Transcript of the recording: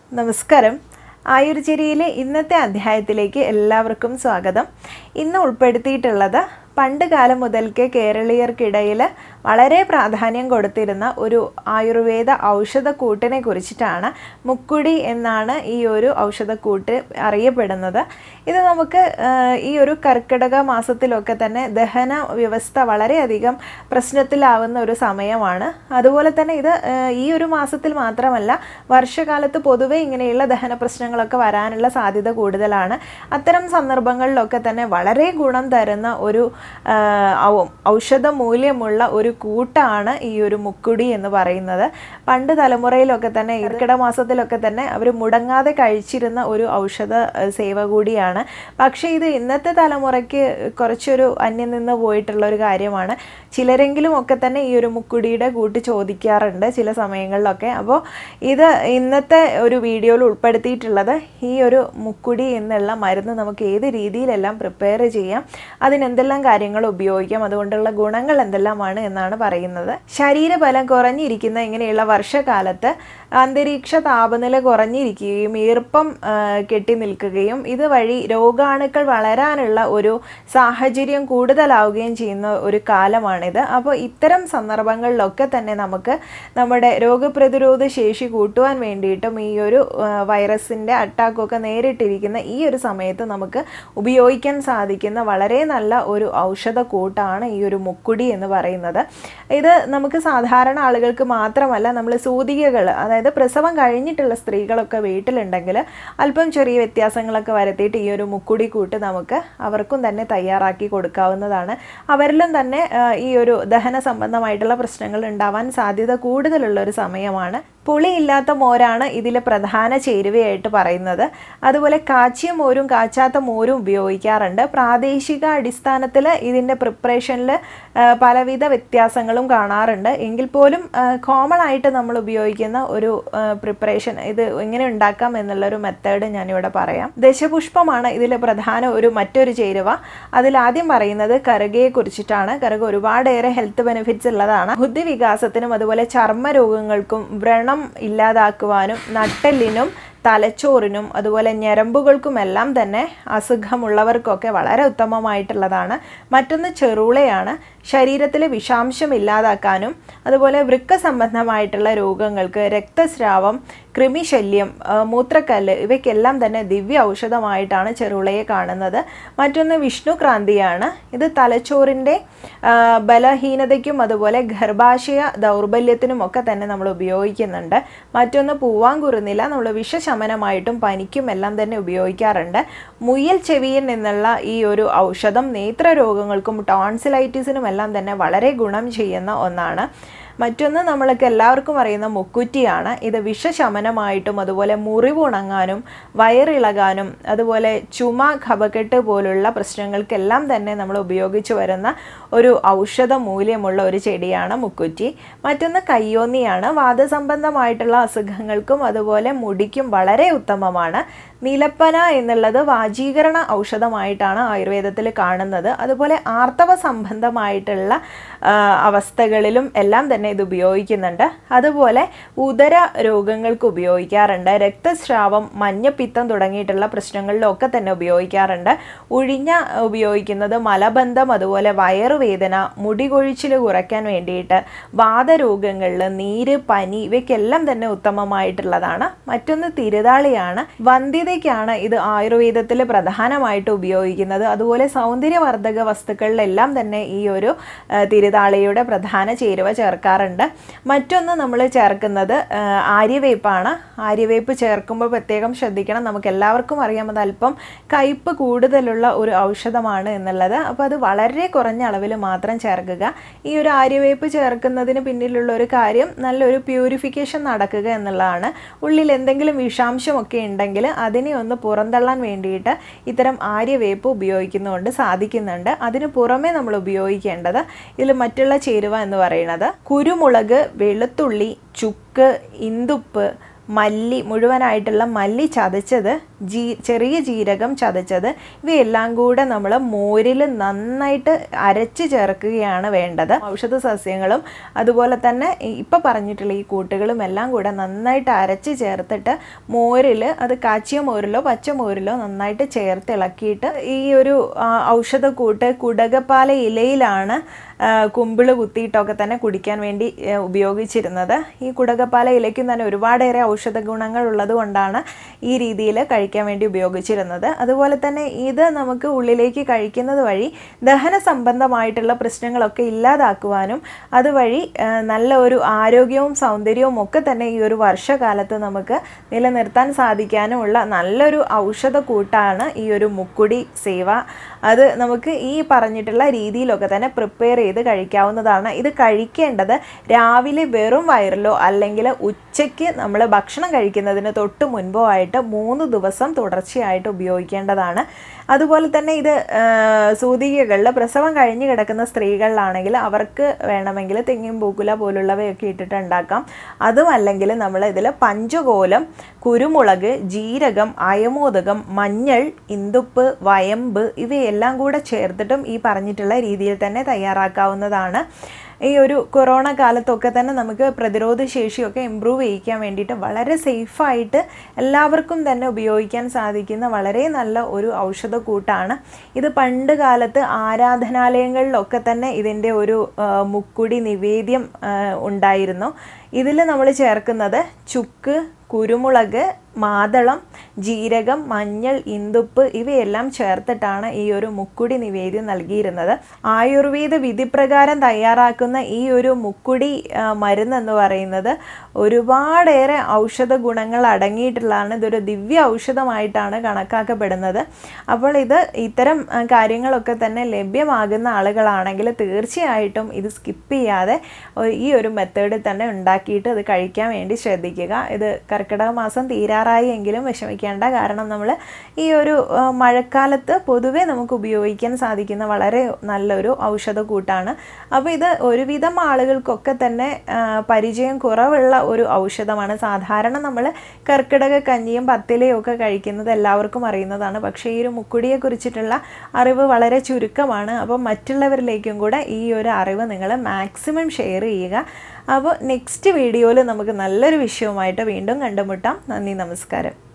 നമസ്കാരം ആയുർചിരിയിലെ ഇന്നത്തെ അധ്യായത്തിലേക്ക് എല്ലാവർക്കും സ്വാഗതം ഇന്ന് ഉൾപ്പെടുത്തിയിട്ടുള്ളത് പണ്ട് കാലം മുതൽക്കേ കേരളീയർക്കിടയിൽ വളരെ പ്രാധാന്യം കൊടുത്തിരുന്ന ഒരു ആയുർവേദ ഔഷധക്കൂട്ടിനെ കുറിച്ചിട്ടാണ് മുക്കുടി എന്നാണ് ഈ ഒരു ഔഷധക്കൂട്ട് അറിയപ്പെടുന്നത് ഇത് നമുക്ക് ആ, ഈ ഒരു കർക്കിടക മാസത്തിലൊക്കെ തന്നെ ദഹന വ്യവസ്ഥ വളരെയധികം പ്രശ്നത്തിലാവുന്ന ഒരു സമയമാണ് അതുപോലെ തന്നെ ഇത് ആ, ഈ ഒരു മാസത്തിൽ മാത്രമല്ല വർഷകാലത്ത് പൊതുവെ ഇങ്ങനെയുള്ള ദഹന പ്രശ്നങ്ങളൊക്കെ വരാനുള്ള സാധ്യത കൂടുതലാണ് അത്തരം സന്ദർഭങ്ങളിലൊക്കെ തന്നെ വളരെ ഗുണം തരുന്ന ഒരു ആ, ഔ- ഔഷധ മൂല്യമുള്ള ഒരു കൂട്ടാണ് ഈ ഒരു മുക്കുടി എന്ന് പറയുന്നത് പണ്ട് തലമുറയിലൊക്കെ തന്നെ കർക്കിടക മാസത്തിലൊക്കെ തന്നെ അവർ മുടങ്ങാതെ കഴിച്ചിരുന്ന ഒരു ഔഷധ ആ, സേവ കൂടിയാണ് പക്ഷേ ഇത് ഇന്നത്തെ തലമുറയ്ക്ക് കുറച്ചൊരു അന്യം നിന്ന് പോയിട്ടുള്ള ഒരു കാര്യമാണ് ചിലരെങ്കിലും ഒക്കെ തന്നെ ഈ ഒരു മുക്കുടിയുടെ കൂട്ട് ചോദിക്കാറുണ്ട് ചില സമയങ്ങളിലൊക്കെ അപ്പോൾ ഇത് ഇന്നത്തെ ഒരു വീഡിയോയിൽ ഉൾപ്പെടുത്തിയിട്ടുള്ളത് ഈ ഒരു മുക്കുടി എന്നുള്ള മരുന്ന് നമുക്ക് ഏത് രീതിയിലെല്ലാം പ്രിപ്പയർ ചെയ്യാം അതിനെന്തെല്ലാം കാര്യങ്ങൾ ഉപയോഗിക്കാം അതുകൊണ്ടുള്ള ഗുണങ്ങൾ എന്തെല്ലാമാണ് എന്നാണ് പറയുന്നത് ശരീരബലം കുറഞ്ഞിരിക്കുന്ന ഇങ്ങനെയുള്ള വർഷകാലത്ത് അന്തരീക്ഷ താപനില കുറഞ്ഞിരിക്കുകയും ഈർപ്പം ആ, കെട്ടി നിൽക്കുകയും ഇതുവഴി രോഗാണുക്കൾ വളരാനുള്ള ഒരു സാഹചര്യം കൂടുതലാവുകയും ചെയ്യുന്ന ഒരു കാലമാണിത് അപ്പോൾ ഇത്തരം സന്ദർഭങ്ങളിലൊക്കെ തന്നെ നമുക്ക് നമ്മുടെ രോഗപ്രതിരോധ ശേഷി കൂട്ടുവാൻ വേണ്ടിയിട്ടും ഈ ഒരു ആ, വൈറസിൻ്റെ അറ്റാക്കൊക്കെ നേരിട്ടിരിക്കുന്ന ഈ ഒരു സമയത്ത് നമുക്ക് ഉപയോഗിക്കാൻ സാധിക്കുന്ന വളരെ നല്ല ഒരു ഔഷധ കൂട്ടാണ് ഈ ഒരു മുക്കുടി എന്ന് പറയുന്നത് ഇത് നമുക്ക് സാധാരണ ആളുകൾക്ക് മാത്രമല്ല നമ്മൾ സൂതികകൾ അതായത് പ്രസവം കഴിഞ്ഞിട്ടുള്ള സ്ത്രീകളൊക്കെ വീട്ടിലുണ്ടെങ്കിൽ അല്പം ചെറിയ വ്യത്യാസങ്ങളൊക്കെ വരുത്തിയിട്ട് ഈ ഒരു മുക്കുടി കൂട്ട് നമുക്ക് അവർക്കും തന്നെ തയ്യാറാക്കി കൊടുക്കാവുന്നതാണ് അവരിലും തന്നെ ആ, ഈ ഒരു ദഹന സംബന്ധമായിട്ടുള്ള പ്രശ്നങ്ങൾ ഉണ്ടാവാൻ സാധ്യത കൂടുതലുള്ള ഒരു സമയമാണ് പുളിയില്ലാത്ത മോരാണ് ഇതിലെ പ്രധാന ചേരുവയായിട്ട് പറയുന്നത് അതുപോലെ കാച്ചിയ മോരും കാച്ചാത്ത മോരും ഉപയോഗിക്കാറുണ്ട് പ്രാദേശിക അടിസ്ഥാനത്തിൽ ഇതിൻ്റെ പ്രിപ്പറേഷനിൽ പലവിധ വ്യത്യാസങ്ങളും കാണാറുണ്ട് എങ്കിൽ പോലും കോമൺ ആയിട്ട് നമ്മൾ ഉപയോഗിക്കുന്ന ഒരു പ്രിപ്പറേഷൻ ഇത് എങ്ങനെ ഉണ്ടാക്കാം എന്നുള്ളൊരു മെത്തേഡ് ഞാനിവിടെ പറയാം ദശപുഷ്പമാണ് ഇതിലെ പ്രധാന ഒരു മറ്റൊരു ചേരുവ അതിൽ ആദ്യം പറയുന്നത് കറുകയെ കുറിച്ചിട്ടാണ് കറുക ഒരുപാടേറെ ഹെൽത്ത് ബെനിഫിറ്റ്സ് ഉള്ളതാണ് ബുദ്ധി വികാസത്തിനും അതുപോലെ ചർമ്മ രോഗങ്ങൾക്കും വ്രണം ഇല്ലാതാക്കുവാനും നട്ടെല്ലിനും തലച്ചോറിനും അതുപോലെ ഞരമ്പുകൾക്കുമെല്ലാം തന്നെ അസുഖമുള്ളവർക്കൊക്കെ വളരെ ഉത്തമമായിട്ടുള്ളതാണ് മറ്റൊന്ന് ചെറുളയാണ് ശരീരത്തിലെ വിഷാംശം ഇല്ലാതാക്കാനും അതുപോലെ വൃക്ക സംബന്ധമായിട്ടുള്ള രോഗങ്ങൾക്ക് രക്തസ്രാവം കൃമിശല്യം ആ, മൂത്രക്കല്ല് ഇവയ്ക്കെല്ലാം തന്നെ ദിവ്യ ഔഷധമായിട്ടാണ് ചെറുളയെ കാണുന്നത് മറ്റൊന്ന് വിഷ്ണുക്രാന്തിയാണ് ഇത് തലച്ചോറിൻ്റെ ആ, ബലഹീനതയ്ക്കും അതുപോലെ ഗർഭാശയ ദൗർബല്യത്തിനും ഒക്കെ തന്നെ നമ്മൾ ഉപയോഗിക്കുന്നുണ്ട് മറ്റൊന്ന് പൂവാങ്കുറുനില നമ്മൾ വിഷശമനമായിട്ടും പനിക്കും എല്ലാം തന്നെ ഉപയോഗിക്കാറുണ്ട് മുയൽ ചെവിയിൽ നിന്നുള്ള ഈ ഒരു ഔഷധം നേത്രരോഗങ്ങൾക്കും ടോൺസിലൈറ്റിസിനും എല്ലാം തന്നെ വളരെ ഗുണം ചെയ്യുന്ന ഒന്നാണ് മറ്റൊന്ന് നമ്മൾക്ക് എല്ലാവർക്കും അറിയുന്ന മുക്കുറ്റിയാണ് ഇത് വിഷശമനമായിട്ടും അതുപോലെ മുറിവ് ഉണങ്ങാനും വയറിളകാനും അതുപോലെ ചുമ കഫക്കെട്ട് പോലുള്ള പ്രശ്നങ്ങൾക്കെല്ലാം തന്നെ നമ്മൾ ഉപയോഗിച്ചു വരുന്ന ഒരു ഔഷധ മൂല്യമുള്ള ഒരു ചെടിയാണ് മുക്കുറ്റി മറ്റൊന്ന് കയ്യോന്നിയാണ് വാദസംബന്ധമായിട്ടുള്ള അസുഖങ്ങൾക്കും അതുപോലെ മുടിക്കും വളരെ ഉത്തമമാണ് നിലപ്പന എന്നുള്ളത് വാജീകരണ ഔഷധമായിട്ടാണ് ആയുർവേദത്തിൽ കാണുന്നത് അതുപോലെ ആർത്തവ സംബന്ധമായിട്ടുള്ള ആ, അവസ്ഥകളിലും എല്ലാം തന്നെ ഇത് ഉപയോഗിക്കുന്നുണ്ട് അതുപോലെ ഉദര രോഗങ്ങൾക്ക് ഉപയോഗിക്കാറുണ്ട് രക്തസ്രാവം മഞ്ഞപ്പിത്തം തുടങ്ങിയിട്ടുള്ള പ്രശ്നങ്ങളിലൊക്കെ തന്നെ ഉപയോഗിക്കാറുണ്ട് ഉഴിഞ്ഞ ഉപയോഗിക്കുന്നത് മലബന്ധം അതുപോലെ വയറുവേദന മുടി കൊഴിച്ചിൽ കുറയ്ക്കാൻ വേണ്ടിയിട്ട് വാതരോഗങ്ങളിൽ നീര് പനി ഇവയ്ക്കെല്ലാം തന്നെ ഉത്തമമായിട്ടുള്ളതാണ് മറ്റൊന്ന് തിരുതാളിയാണ് വന്ധ്യതയ്ക്കാണ് ഇത് ആയുർവേദത്തിൽ പ്രധാനമായിട്ട് ഉപയോഗിക്കുന്നത് അതുപോലെ സൗന്ദര്യവർദ്ധക വസ്തുക്കളിലെല്ലാം തന്നെ ഈ ഒരു ആ, തിരുതാളിയുടെ പ്രധാന ചേരുവ ചേർക്കാറുണ്ട് മറ്റൊന്ന് നമ്മൾ ചേർക്കുന്നത് ആ, ആര്യവേപ്പാണ് ആര്യവേപ്പ് ചേർക്കുമ്പോൾ പ്രത്യേകം ശ്രദ്ധിക്കണം നമുക്ക് എല്ലാവർക്കും അറിയാം അത് അല്പം കയ്പ് കൂടുതലുള്ള ഒരു ഔഷധമാണ് എന്നുള്ളത് അപ്പോൾ അത് വളരെ കുറഞ്ഞ അളവിൽ മാത്രം ചേർക്കുക ഈ ഒരു ആര്യവേപ്പ് ചേർക്കുന്നതിന് പിന്നിലുള്ള ഒരു കാര്യം നല്ലൊരു പ്യൂരിഫിക്കേഷൻ നടക്കുക എന്നുള്ളതാണ് ഉള്ളിൽ എന്തെങ്കിലും വിഷാംശമൊക്കെ ഉണ്ടെങ്കിൽ അതിനെ ഒന്ന് പുറന്തള്ളാൻ വേണ്ടിയിട്ട് ഇത്തരം ആര്യവേപ്പ് ഉപയോഗിക്കുന്നതുകൊണ്ട് സാധിക്കുന്നുണ്ട് അതിന് പുറമെ നമ്മൾ ഉപയോഗിക്കേണ്ടത് ഇതിൽ മറ്റുള്ള ചേരുവ എന്ന് പറയുന്നത് കുരുമുളക് വെളുത്തുള്ളി ചുക്ക് ഇന്തുപ്പ് മല്ലി മുഴുവനായിട്ടുള്ള മല്ലി ചതച്ചത് ജീ ചെറിയ ജീരകം ചതച്ചത് ഇവയെല്ലാം കൂടെ നമ്മൾ മോരിൽ നന്നായിട്ട് അരച്ച് ചേർക്കുകയാണ് വേണ്ടത് ഔഷധ സസ്യങ്ങളും അതുപോലെ തന്നെ ഇപ്പം പറഞ്ഞിട്ടുള്ള ഈ കൂട്ടുകളും എല്ലാം കൂടെ നന്നായിട്ട് അരച്ച് ചേർത്തിട്ട് മോരിൽ അത് കാച്ചിയ മോരിലോ പച്ച മോരിലോ നന്നായിട്ട് ചേർത്ത് ഇളക്കിയിട്ട് ഈ ഒരു ആ, ഔഷധക്കൂട്ട് കുടകപ്പാല ഇലയിലാണ് ആ, കുമ്പിള് കുത്തിയിട്ടൊക്കെ തന്നെ കുടിക്കാൻ വേണ്ടി ആ, ഉപയോഗിച്ചിരുന്നത് ഈ കുടകപ്പാല ഇലയ്ക്കും തന്നെ ഒരുപാടേറെ ഔഷധ ഗുണങ്ങൾ ഉള്ളത് കൊണ്ടാണ് ഈ രീതിയിൽ കഴിക്കാൻ വേണ്ടി ഉപയോഗിച്ചിരുന്നത് അതുപോലെ തന്നെ ഇത് നമുക്ക് ഉള്ളിലേക്ക് കഴിക്കുന്നത് വഴി ദഹന സംബന്ധമായിട്ടുള്ള പ്രശ്നങ്ങളൊക്കെ ഇല്ലാതാക്കുവാനും അതുവഴി ആ, നല്ല ഒരു ആരോഗ്യവും സൗന്ദര്യവും ഒക്കെ തന്നെ ഈ ഒരു വർഷകാലത്ത് നമുക്ക് നിലനിർത്താൻ സാധിക്കാനുമുള്ള നല്ലൊരു ഔഷധ കൂട്ടാണ് ഈ ഒരു മുക്കുടി സേവ അത് നമുക്ക് ഈ പറഞ്ഞിട്ടുള്ള രീതിയിലൊക്കെ തന്നെ പ്രിപ്പയർ ചെയ്ത് കഴിക്കാവുന്നതാണ് ഇത് കഴിക്കേണ്ടത് രാവിലെ വെറും വയറിലോ അല്ലെങ്കിൽ ഉച്ചയ്ക്ക് നമ്മൾ ഭക്ഷണം കഴിക്കുന്നതിന് തൊട്ട് മുൻപോ ആയിട്ട് മൂന്ന് ദിവസം തുടർച്ചയായിട്ട് ഉപയോഗിക്കേണ്ടതാണ് അതുപോലെ തന്നെ ഇത് ആ, സൂതികകളിൽ പ്രസവം കഴിഞ്ഞ് കിടക്കുന്ന സ്ത്രീകളിലാണെങ്കിൽ അവർക്ക് വേണമെങ്കിൽ തെങ്ങിൻ പൂക്കുല പോലുള്ളവയൊക്കെ ഇട്ടിട്ട് ഉണ്ടാക്കാം അതും അല്ലെങ്കിൽ നമ്മൾ ഇതിൽ പഞ്ചകോലം കുരുമുളക് ജീരകം അയമോദകം മഞ്ഞൾ ഇന്ദുപ്പ് വയമ്പ് ഇവയെല്ലാം കൂടെ ചേർത്തിട്ടും ഈ പറഞ്ഞിട്ടുള്ള രീതിയിൽ തന്നെ തയ്യാറാക്കാവുന്നതാണ് ഈ ഒരു കൊറോണ കാലത്തൊക്കെ തന്നെ നമുക്ക് പ്രതിരോധ ശേഷിയൊക്കെ ഇമ്പ്രൂവ് ചെയ്യിക്കാൻ വേണ്ടിയിട്ട് വളരെ സേഫായിട്ട് എല്ലാവർക്കും തന്നെ ഉപയോഗിക്കാൻ സാധിക്കുന്ന വളരെ നല്ല ഒരു ഔഷധ കൂട്ടാണ് ഇത് പണ്ട് കാലത്ത് ആരാധനാലയങ്ങളിലൊക്കെ തന്നെ ഇതിൻ്റെ ഒരു ആ, മുക്കുടി നിവേദ്യം ആ, ഉണ്ടായിരുന്നു ഇതിൽ നമ്മൾ ചേർക്കുന്നത് ചുക്ക് കുരുമുളക് മാതളം ജീരകം മഞ്ഞൾ ഇന്ദുപ്പ് ഇവയെല്ലാം ചേർത്തിട്ടാണ് ഈ ഒരു മുക്കുടി നിവേദ്യം നൽകിയിരുന്നത് ആയുർവേദ വിധിപ്രകാരം തയ്യാറാക്കുന്ന ഈ ഒരു മുക്കുടി ആ, മരുന്ന് എന്ന് പറയുന്നത് ഒരുപാടേറെ ഔഷധ ഗുണങ്ങൾ അടങ്ങിയിട്ടുള്ളതാണ് ഇതൊരു ദിവ്യ ഔഷധമായിട്ടാണ് കണക്കാക്കപ്പെടുന്നത് അപ്പോൾ ഇത് ഇത്തരം ആ, കാര്യങ്ങളൊക്കെ തന്നെ ലഭ്യമാകുന്ന ആളുകളാണെങ്കിൽ തീർച്ചയായിട്ടും ഇത് സ്കിപ്പ് ചെയ്യാതെ ഒ- ഈ ഒരു മെത്തേഡിൽ തന്നെ ഉണ്ടാക്കിയിട്ട് ഇത് കഴിക്കാൻ വേണ്ടി ശ്രദ്ധിക്കുക ഇത് കർക്കിടക മാസം തീരാറായി എങ്കിലും വിഷമിക്കേണ്ട കാരണം നമ്മൾ ഈ ഒരു ആ, മഴക്കാലത്ത് പൊതുവേ നമുക്ക് ഉപയോഗിക്കാൻ സാധിക്കുന്ന വളരെ നല്ലൊരു ഔഷധ കൂട്ടാണ് അപ്പോൾ ഇത് ഒരുവിധം ആളുകൾക്കൊക്കെ തന്നെ ആ, പരിചയം കുറവുള്ള ഒരു ഔഷധമാണ് സാധാരണ നമ്മൾ കർക്കിടക കഞ്ഞിയും പത്തിലയും ഒക്കെ കഴിക്കുന്നത് എല്ലാവർക്കും അറിയുന്നതാണ് പക്ഷേ ഈ ഒരു മുക്കുടിയെ കുറിച്ചിട്ടുള്ള അറിവ് വളരെ ചുരുക്കമാണ് അപ്പോൾ മറ്റുള്ളവരിലേക്കും കൂടെ ഈ ഒരു അറിവ് നിങ്ങൾ മാക്സിമം ഷെയർ ചെയ്യുക അപ്പോൾ നെക്സ്റ്റ് വീഡിയോയിൽ നമുക്ക് നല്ലൊരു വിഷയവുമായിട്ട് വീണ്ടും കണ്ടുമുട്ടാം നന്ദി നമസ്കാരം